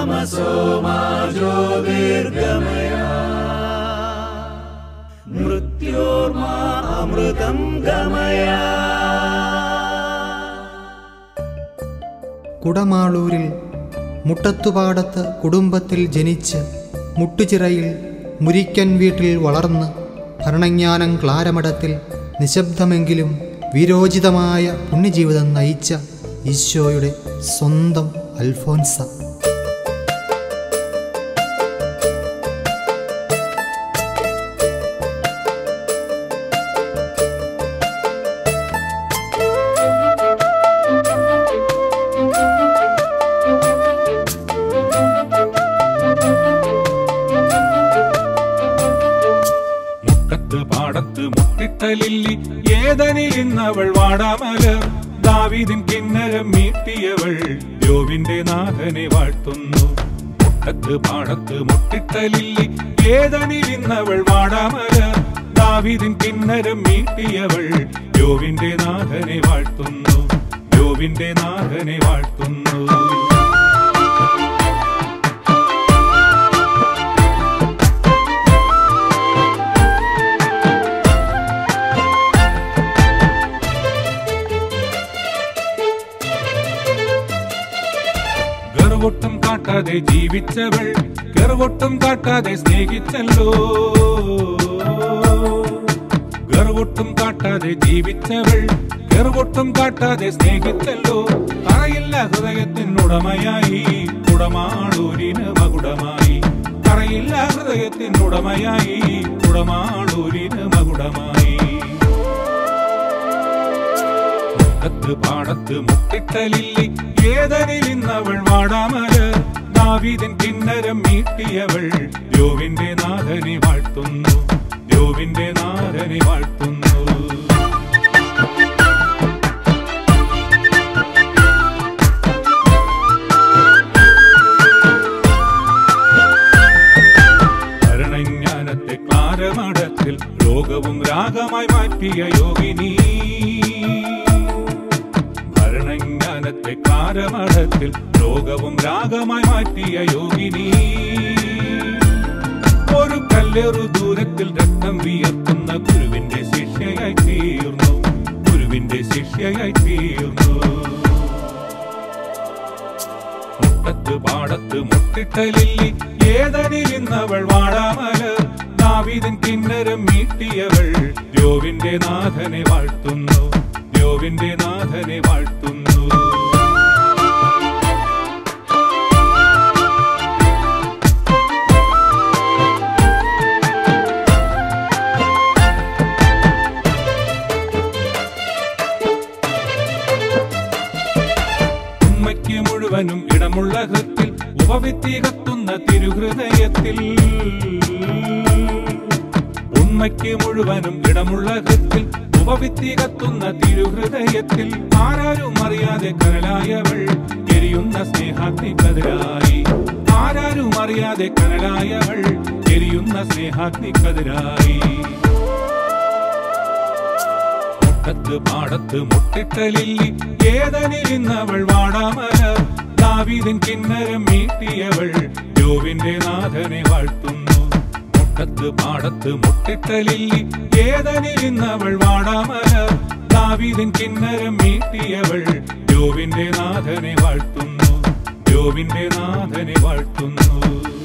തമസോമാ ജ്യോതിർഗമയ മൃത്യോർമാ അമൃതം ഗമയ കുടമാളൂരിൽ മുട്ടത്തുപാടത്ത് കുടുംബത്തിൽ ജനിച്ച് മുട്ടുചിറയിൽ മുരിക്കൻ വീട്ടിൽ വളർന്ന് ഭരണജ്ഞാനം ക്ലാരമഠത്തിൽ നിശബ്ദമെങ്കിലും വിരോചിതമായ പുണ്യജീവിതം നയിച്ച ഈശോയുടെ സ്വന്തം അൽഫോൻസ മുട്ടത്ത് പാടത്ത് മുട്ടിട്ട ലില്ലി ഏതനിൽ ഇന്നവൾ വാടാമലർ ദാവീദിൻ കിന്നരം മീട്ടിയവൾ യോവിന്റെ നാഥനെ വാഴ്ത്തുന്നു മുട്ടത്ത് പാടത്ത് മുട്ടിട്ട ലില്ലി ഏതനിൽ ഇന്നവൾ വാടാമലർ ദാവീദിൻ കിന്നരം മീട്ടിയവൾ യോവിന്റെ നാഥനെ വാഴ്ത്തുന്നു യോവിന്റെ നാഥനെ വാഴ്ത്തുന്നു ഗർവൊട്ടും കാട്ടാതെ ജീവിച്ചവൾ ഗർവൊട്ടും കാട്ടാതെ സ്നേഹിച്ചല്ലോ ഗർവൊട്ടും കാട്ടാതെ ജീവിച്ചവൾ ഗർവൊട്ടും കാട്ടാതെ സ്നേഹിച്ചല്ലോ പറയില്ല ഹൃദയത്തിനുടമയായി കുടമാളൂരിന് മകുടമായി പറയില്ല ഹൃദയത്തിനുടമയായി കുടമാളൂരിന് മകുടമായി മുട്ടത്ത് പാടത്ത് മുട്ടിട്ടലില്ലി ഏതനിൽ ഇന്നവൾ വാടാമല ദാവീദിൻ കിന്നരം മീട്ടിയവൾ യോവിന്റെ നാഥനെ വാഴ്ത്തുന്നു യോവിന്റെ നാഥനെ വാഴ്ത്തുന്നു ഭരണജ്ഞാനത്തെ ക്ലാരമഠത്തിൽ രോഗവും രാഗമായി മാറ്റിയ യോഗിനി ഭരണജ്ഞാനത്തെ ക്ലാരമഠത്തിൽ രോഗവും രാഗമായി മാറ്റിയ യോഗിനി ഒരു കല്ലേറു ദൂരത്തിൽ രക്തം വിയർത്തുന്ന ഗുരുവിന്റെ ശിഷ്യയായി തീർന്നു ഗുരുവിന്റെ ശിഷ്യയായി തീർന്നു മുട്ടത്ത് പാടത്ത് മുട്ടിട്ടലില്ലി ഏതനിൽ ഇന്നവൾ വാടാമല ദാവീദിൻ കിന്നരം മീട്ടിയവൾ യോവിന്റെ നാഥനെ വാഴ്ത്തുന്നു യോവിന്റെ നാഥനെ വാഴ്ത്തുന്നു ഉമ്മയ്ക്ക് മുഴുവനും ഇടമുള്ള ഹൃത്തിൽ ഉപവിത്തി കത്തുന്ന തിരുഹൃദയത്തിൽ ഉമ്മയ്ക്ക് മുഴുവനും ഇടമുള്ള ഹൃത്തിൽ ഉപവിത്തി കത്തുന്ന തിരുഹൃദയത്തിൽ ആരാരും അറിയാതെ കനലായവൾ എരിയുന്ന സ്നേഹാഗ്നിക്കതിരായി ആരാരും അറിയാതെ കനലായവൾ എരിയുന്ന സ്നേഹാഗ്നിക്കതിരായി മുട്ടത്ത് പാടത്ത് മുട്ടിട്ടലില്ലി ഏതനിൽ ഇന്നവൾ വാടാമല ദാവീദിൻ കിന്നരം മീട്ടിയവൾ യോവിന്റെ നാഥനെ വാഴ്ത്തുന്നു മുട്ടത്ത് പാടത്ത് മുട്ടിട്ടലില്ലി ഏതനിൽ ഇന്നവൾ വാടാമല ദാവീദിൻ കിന്നരം മീട്ടിയവൾ യോവിന്റെ നാഥനെ വാഴ്ത്തുന്നു യോവിന്റെ നാഥനെ വാഴ്ത്തുന്നു